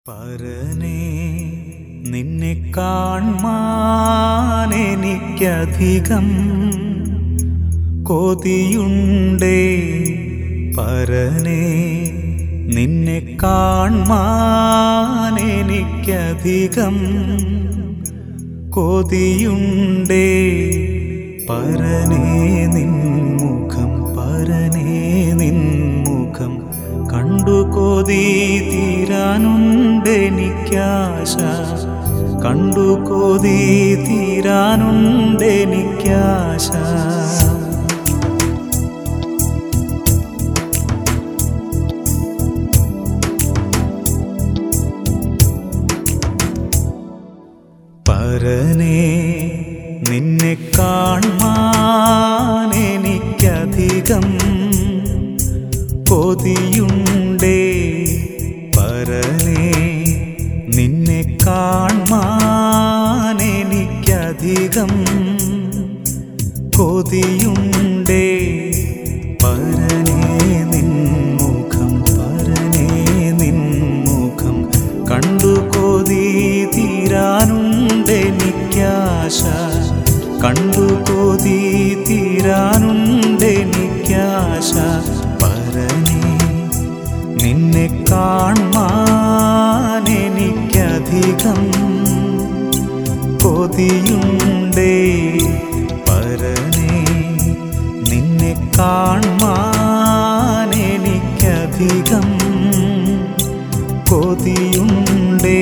പരനെ നിന്നെ കാൺമാൻ എനിക്കധികം കൊതിയുണ്ടേ പരനെ നിന്നെ കാൺമാൻ എനിക്കധികം കൊതിയുണ്ടേ പരനേ നിൻമുഖം പരനേ നിൻമുഖം കണ്ടു കൊതി തീരാനുണ്ടെനിക്കാശ കണ്ടു കൊതി തീരാനുണ്ടെനിക്കാശ പരനെ നിന്നെ കാൺമാൻ എനിക്കധികം കൊതിയുണ്ടേ പരനെ നിന്നെ കാൺമാൻ എനിക്കധികം കൊതിയുണ്ടേ പരനെ നിൻമുഖം പരനെ നിൻമുഖം കണ്ടു കൊതി തീരാനുണ്ടെനിക്കാശ കണ്ടു കൊതി തീരാനുണ്ടെനിക്കാശ പരനെ നിന്നെ കാൺമാൻ എനിക്കധികം കൊതിയുണ്ടേ പരനെ നിന്നെ കാൺമാൻ എനിക്കധികം കൊതിയുണ്ടേ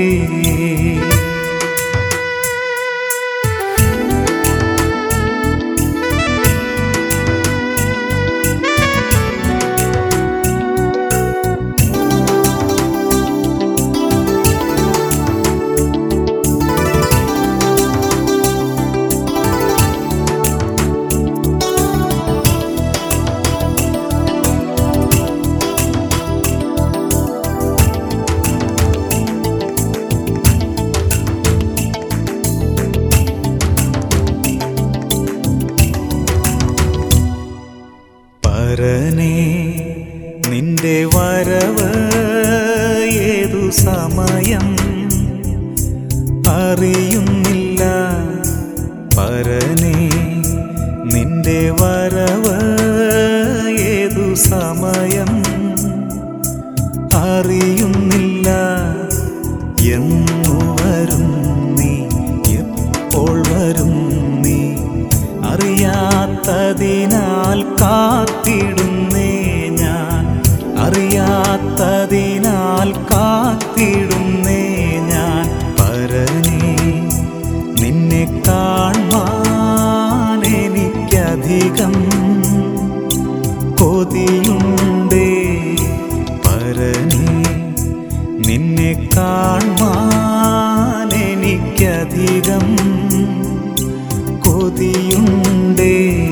പരനെ നിന്റെ വരവ് ഏതു സമയം അറിയുന്നില്ല പരനെ നിന്റെ വരവ് ഏതു സമയം അറിയുന്നില്ല എന്നു വരും നീ എപ്പോൾ വരും നീ അറിയാത്തതിനാൽ കാത്തിടുന്നേ ഞാൻ അറിയാത്തതിനാൽ കാത്തിടുന്നേ ഞാൻ പരനെ നിന്നെ കാൺമാൻ എനിക്കധികം കൊതിയുണ്ടേ പരനെ നിന്നെ കാൺമാൻ എനിക്കധികം കൊതിയുണ്ടേ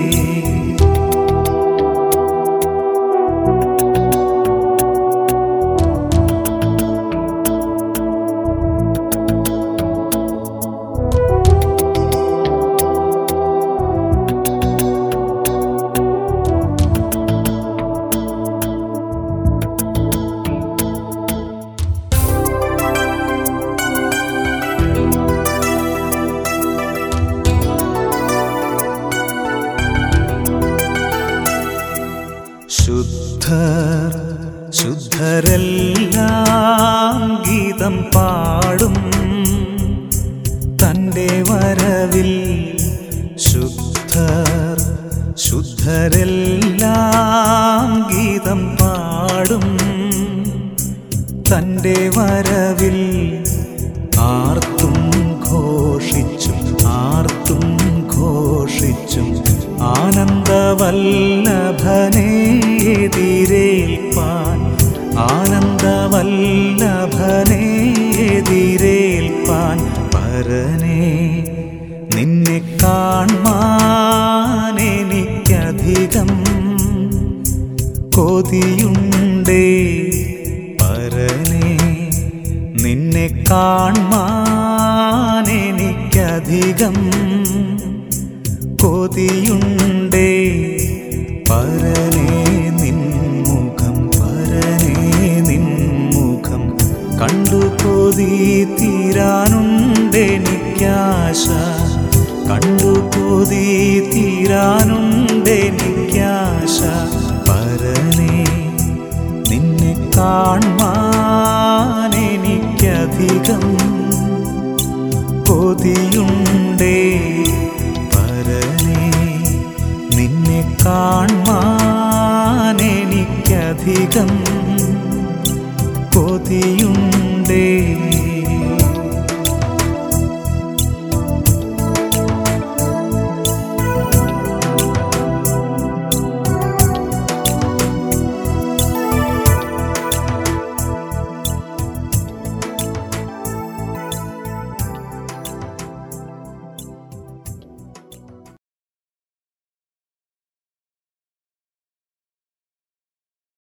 ശുദ്ധർ ശുദ്ധരെല്ലാം ഗീതം പാടും തൻ്റെ വരവിൽ ശുദ്ധർ ശുദ്ധരെല്ലാം ഗീതം പാടും തൻ്റെ വരവിൽ ആർത്തും ഘോഷിച്ചും ആർത്തും ഘോഷിച്ചും ആനന്ദവല്ലഭനെ എതിരേൽപ്പാൻ ആനന്ദവല്ലഭനെ എതിരേൽപ്പാൻ പരനെ നിന്നെ കാൺമാൻ എനിക്കധികം കൊതിയുണ്ടേ പരനെ നിന്നെ കാൺമാൻ എനിക്കധികം കൊതിയുണ്ടേ പരനെ നിൻമുഖം പരനെ നിൻമുഖം കണ്ടു കൊതി കൊതി തീരാനുണ്ടെനിക്കാശ കണ്ടു കൊതി തീരാനുണ്ടെനിക്കാശ പരനെ നിന്നെ കാൺമാൻ എനിക്കധികം കൊതിയുണ്ടേ പരനെ നിന്നെ കാൺമാൻ എനിക്കധികം